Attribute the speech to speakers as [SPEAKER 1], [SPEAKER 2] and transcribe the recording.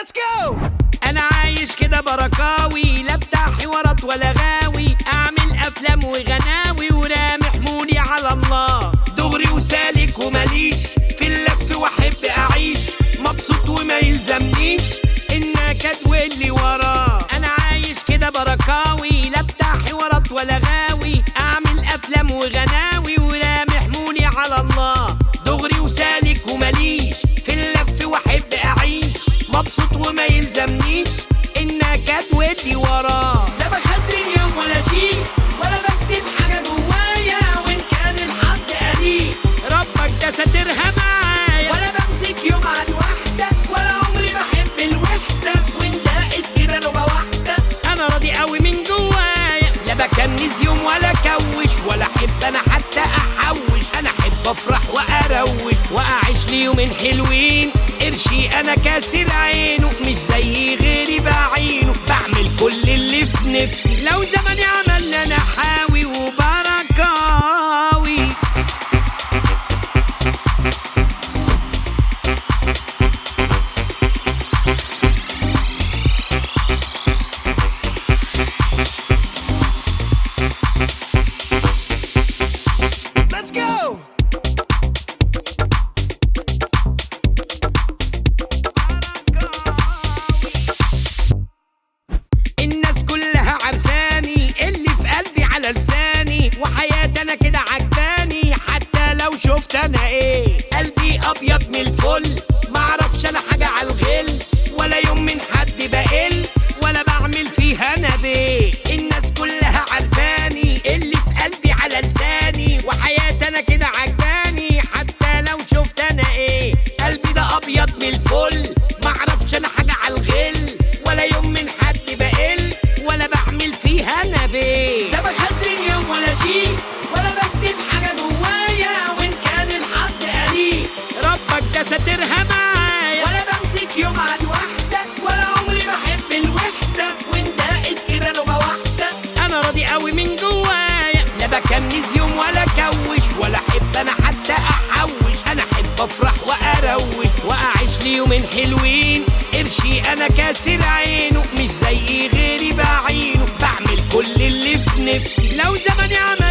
[SPEAKER 1] Let's go
[SPEAKER 2] انا عايش كده بركاوي لا بتاع حوارات ولا غاوي اعمل افلام وغناوي ورامي حمولي على الله دغري وسالك ومليش في اللف واحب اعيش مبسوط وما يلزمنيش النكد واللي وراه انا عايش كده بركاوي لا بتاع حوارات ولا غاوي اعمل افلام وغناوي ورامي حمولي على الله دغري وسالك ومليش في اللف واحب اعيش مبسوط وما يلزمنيش النكد واللي وراه لا بخزن يوم ولا شيء ولا بكتب حاجه جوايا وان كان الحظ قليل ربك ده ساترها معايا ولا بمسك يوم على الوحده ولا عمري بحب الوحده وانت كده نوبه واحده انا راضي قوي من جوايا لا بكنز يوم ولا كوش ولا احب انا حتى احوش انا احب افرح واروش واعيش لي يومين حلوين قرشي انا كاسر عينه مش زي غيري بعينه بعمل كل اللي في نفسي لو زماني عملنا انا حاوي وبركاوي
[SPEAKER 1] Let's go
[SPEAKER 2] الناس كلها عارفاني اللي في قلبي على لساني وحياتي انا كده عجباني حتى لو شفت انا ايه قلبي ابيض من الفل معرفش انا حاجه على الغل ولا يوم من حد بقل ولا بعمل فيها انا بيه الناس كلها عارفاني اللي في قلبي على لساني وحياتي انا كده عجباني حتى لو شفت انا ايه قلبي ده ابيض من الفل معرفش انا حاجه على الغل ولا يوم من حد بقل ولا بعمل فيها انا بيه لا بخزن يوم ولا شيء ولا بكتب حاجه جوايا وان كان الحظ قليل ربك ده ساترها معايا ولا بمسك يوم على الوحده ولا عمري بحب الوحده وانت كده نوبه واحده انا راضي قوي من جوايا لا بكنز يوم ولا كوش ولا احب انا حتى احوش انا احب افرح واروش واعيش لي يومين حلوين قرشي انا كاسر عينه مش زي غيري بعينه بعمل كل اللي في نفسي لو زماني عمل